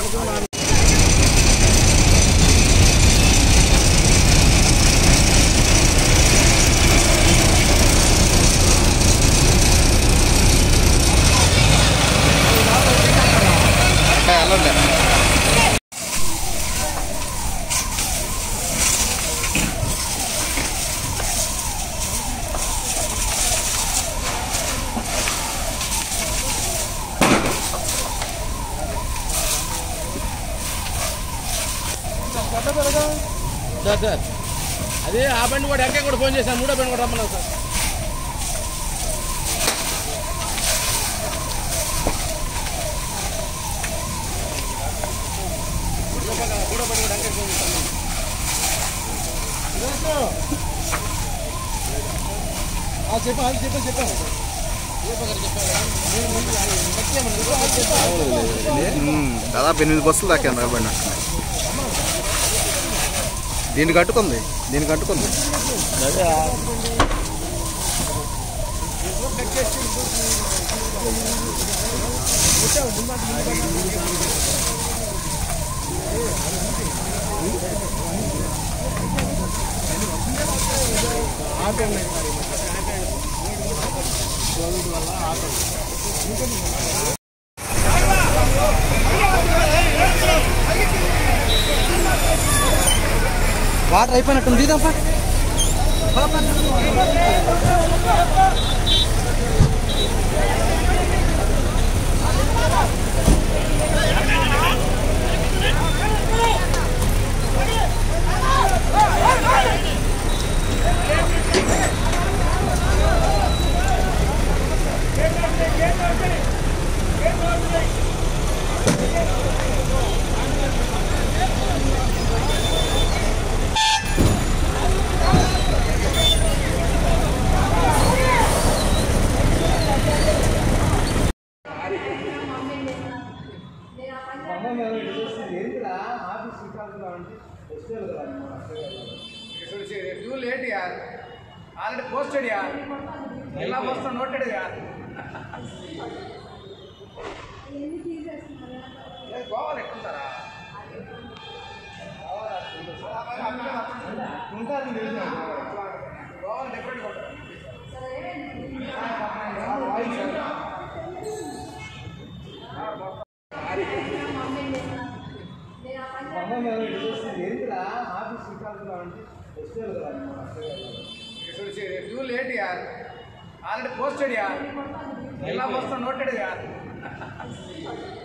sir sir అదే ఆ బండి కూడా ఎక్కడ కూడా ఫోన్ చేశాను మూడో బండి కూడా రమ్మన్నాను సార్ మూడో బండి కూడా ఎక్కడ ఫోన్ చేశాను చెప్పాను చెప్పాను చెప్పాను దాదాపు ఎనిమిది బస్సులు దాకా నిలబడిన దీన్ని కట్టుకుంది దీన్ని కట్టుకుంది వాటర్ అయిపోయినట్టుంది ఇదప్ప టూ లేట్ యార్ ఆల్రెడీ పోస్టెడ్ యార్ ఎలా వస్తా నోటెడ్ యార్ గోవాలు ఎక్కుతారా ఉంటారు గోవాలు డిఫరెంట్ ఉంటారు టూ లేట్ యార్ ఆల్రెడీ పోస్టెడ్ యార్ ఎలా వస్తా నోటెడ్ యార్